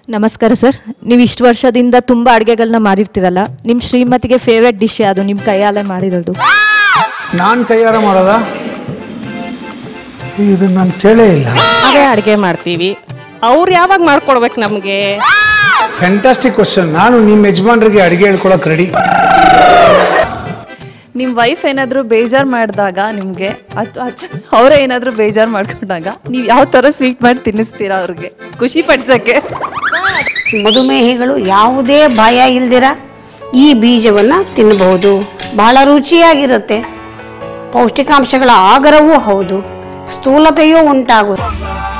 ನಮಸ್ಕಾರ ಸರ್ ನೀವು ಇಷ್ಟು ವರ್ಷದಿಂದ ತುಂಬ ಅಡುಗೆಗಳನ್ನ ಮಾಡಿರ್ತೀರಲ್ಲ ನಿಮ್ಮ ಶ್ರೀಮತಿಗೆ ಫೇವ್ರೆಟ್ ಡಿಶ್ ಅದು ನಿಮ್ಮ ಕೈಯಾಲೆ ಮಾಡಿರೋದು ನಾನು ಕೈಯಾರ ಮಾಡೋದಾ ಇದು ನಾನು ಕೇಳೇ ಇಲ್ಲ ಅದೇ ಅಡುಗೆ ಮಾಡ್ತೀವಿ ಅವ್ರು ಯಾವಾಗ ಮಾಡ್ಕೊಡ್ಬೇಕು ನಮಗೆ ಫ್ಯಾಂಟಾಸ್ಟಿಕ್ ಕ್ವಶನ್ ನಾನು ನಿಮ್ಮ ಯಜಮಾನ್ರಿಗೆ ಅಡುಗೆ ಹೇಳ್ಕೊಳಕ್ ರೆಡಿ ನಿಮ್ಮ ವೈಫ್ ಏನಾದರೂ ಬೇಜಾರು ಮಾಡಿದಾಗ ನಿಮಗೆ ಅಥವಾ ಅವರೇ ಏನಾದರೂ ಬೇಜಾರು ಮಾಡ್ಕೊಂಡಾಗ ನೀವು ಯಾವ ಥರ ಸ್ವೀಟ್ ಮಾಡಿ ತಿನ್ನಿಸ್ತೀರಾ ಅವ್ರಿಗೆ ಖುಷಿ ಪಡ್ಸೋಕ್ಕೆ ಮಧುಮೇಹಿಗಳು ಯಾವುದೇ ಭಯ ಇಲ್ದಿರ ಈ ಬೀಜವನ್ನು ತಿನ್ನಬಹುದು ಬಹಳ ರುಚಿಯಾಗಿರುತ್ತೆ ಪೌಷ್ಟಿಕಾಂಶಗಳ ಆಗರವೂ ಹೌದು ಸ್ಥೂಲತೆಯೂ ಉಂಟಾಗುತ್ತೆ